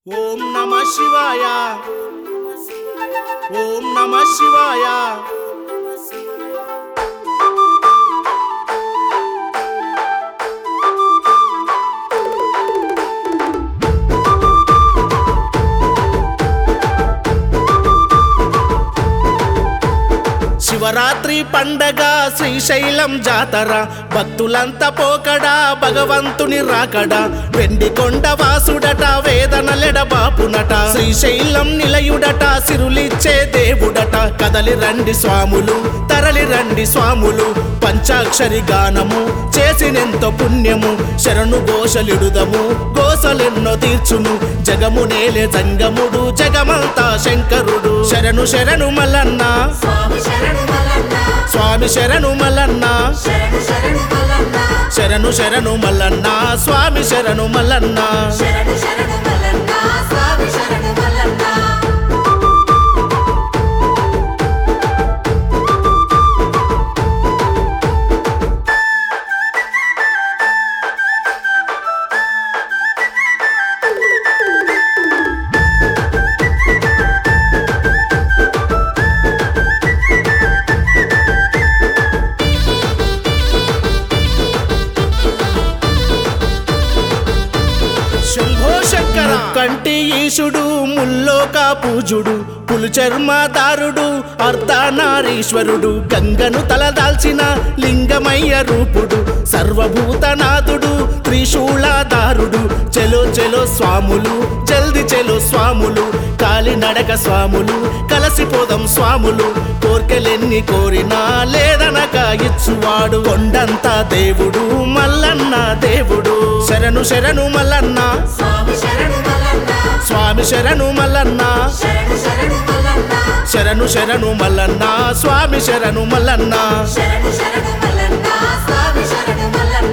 ఓం నమ శివాయ ఓం నమ శివాయ శివరాత్రి పండగ శ్రీశైలం జాతర భక్తులంతా పోకడా భగవంతుని రాకడా వెండి కొండ వాసుడట వేదనలెడ బాపునట శ్రీశైలం నిలయుడట సిరులిచ్చే దేవుడట కదలి రండి స్వాములు తరలి రండి స్వాములు పంచాక్షరి గానము చేసినెంతో పుణ్యము శరణు ఘోషలిడుదము గోసలెన్నో తీర్చును జగము నేలే జంగముడు జగమంతా శంకరుడు శరణు శరణు మల్లన్న స్వామి శరణు మల్లన్న స్వామి శరణు మల్లన్న శరణు శరణు మల్లన్న శరణు శరణు మల్లన్న స్వామి శరణు మల్లన్న శరణు శరణు మల్లన్న స్వామి శరణు మల్లన్న శంభో శంకర కంటి ఈశుడు ముల్లోక పూజుడు పులు చర్మదారుడు అర్ధనారీశ్వరుడు గంగను తలదాల్చిన లింగమయ్య రూపుడు సర్వభూతనాథుడు త్రిశూలదారుడు చెలో చెలో స్వాములు జల్ది చెలో స్వాములు కాలి నడక స్వాములు కలసిపోదాం స్వాములు కోర్కెలెన్ని కోరినా లేదనక ఇచ్చువాడు కొండంత దేవుడు మల్లన్న దేవుడు శరణు శరణు మల్లన్న స్వామి శరణు మల్లన్న స్వామి శరణు మల్లన్న శరణు శరణు మల్లన్న శరణు శరణు మల్లన్న స్వామి శరణు మల్లన్న శరణు శరణు మల్లన్న స్వామి శరణు మల్లన్న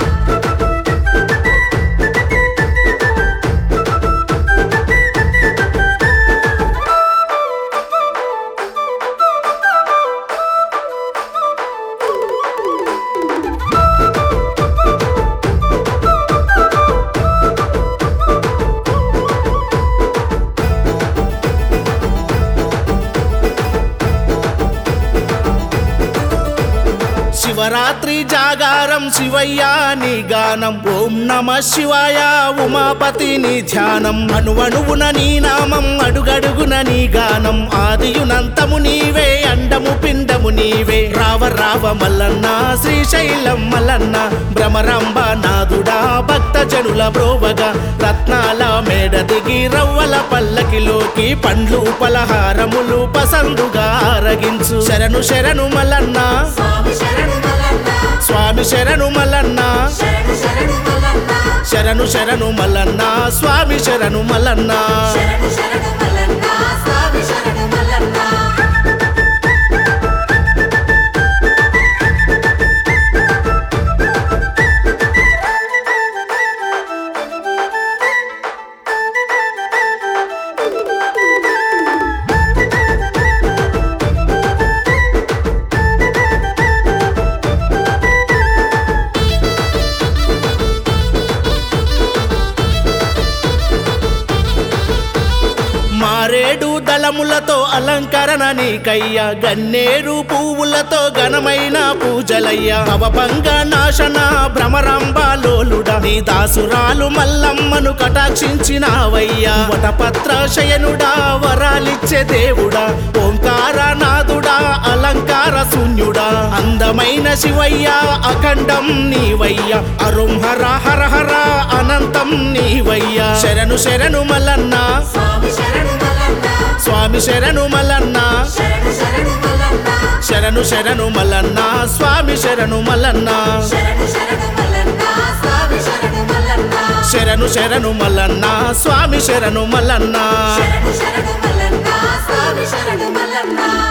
శివరాత్రి జాగారం శివయ్య నీ గానం ఓం నమ శివాయ ఉమాపతి నీ ధ్యానం అణువణువున నీ నామం అడుగడుగున నీ గానం ఆదియునంతము నీవే అండము పిండము నీవే రావ రావ మల్లన్న శ్రీశైలం మల్లన్న భ్రమరంబ నాదుడా భక్త జనుల బ్రోవగా రత్నాల మేడ దిగి రవ్వల పల్లకిలోకి పండ్లు పలహారములు పసందుగా ఆరగించు శరణు శరణు మల్లన్న స్వామి శరణు మల్లన్న స్వామి శరణు మల్లన్న శరణు శరణు మల్లన్న శరణు శరణు మల్లన్న స్వామి శరణు మల్లన్న శరణు శరణు మల్లన్న స్వామి శరణు మల్లన్న మారేడు దళములతో అలంకరణ నీకయ్య గన్నేరు పువ్వులతో ఘనమైన పూజలయ్య భవభంగ నాశన భ్రమరాంబాలోలుడా నీ దాసురాలు మల్లమ్మను కటాక్షించినావయ్యా వటపత్ర శయనుడా వరాలిచ్చే దేవుడా ఓంకార నాదుడా అలంకార శూన్యుడా అందమైన శివయ్య అఖండం నీవయ్య అరుం హర హర హర అనంతం నీవయ్య శరణు శరణు మల్లన్న స్వామి శరణు మల్లన్న స్వామి శరణు మల్లన్న శరణు శరణు మల్లన్న శరణు శరణు మల్లన్న స్వామి శరణు మల్లన్న శరణు శరణు మల్లన్న స్వామి శరణు మల్లన్న శరణు శరణు మల్లన్న స్వామి శరణు మల్లన్న శరణు శరణు మల్లన్న స్వామి శరణు మల్లన్న